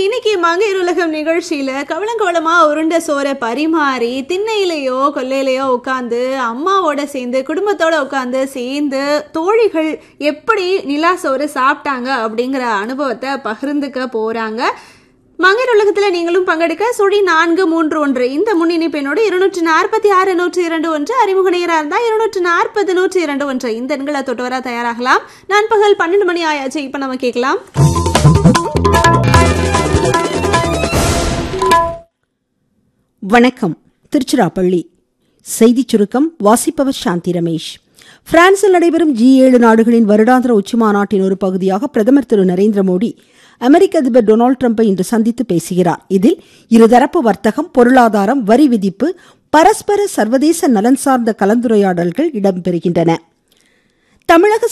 இன்னைக்கு மங்கையர் உலகம் நிகழ்ச்சியில கவலங்கவலமா உருண்ட சோறை பரிமாறி திண்ணையிலையோ கொல்லையிலையோ உட்காந்து அம்மாவோட சேர்ந்து குடும்பத்தோட உட்காந்து சேர்ந்து தோழிகள் எப்படி நிலா சோறு சாப்பிட்டாங்க அப்படிங்கிற அனுபவத்தை பகிர்ந்துக்க போறாங்க மங்கையர் உலகத்துல நீங்களும் பங்கெடுக்க சுழி நான்கு மூன்று ஒன்று இந்த முன்னிணைப்பினோடு இருநூற்று நாற்பத்தி ஆறு நூற்றி இரண்டு ஒன்று அறிமுக நேரா இருந்தா இருநூற்று நாற்பது நூற்றி இரண்டு ஒன்று இந்த எண்களை தொட்டு வர தயாராகலாம் நண்பகல் பன்னெண்டு மணி ஆயாச்சு இப்ப நம்ம கேட்கலாம் வணக்கம் திருச்சிராப்பள்ளி செய்திச் சுருக்கம் வாசிப்பவர் சாந்தி ரமேஷ் பிரான்சில் நடைபெறும் ஜி ஏழு நாடுகளின் வருடாந்திர உச்சிமாநாட்டின் ஒரு பகுதியாக பிரதமர் திரு நரேந்திர மோடி அமெரிக்க அதிபர் டொனால்டு டிரம்பை இன்று சந்தித்து பேசுகிறார் இதில் இருதரப்பு வர்த்தகம் பொருளாதாரம் வரி விதிப்பு பரஸ்பர சர்வதேச நலன் சார்ந்த கலந்துரையாடல்கள் இடம்பெறுகின்றன தமிழக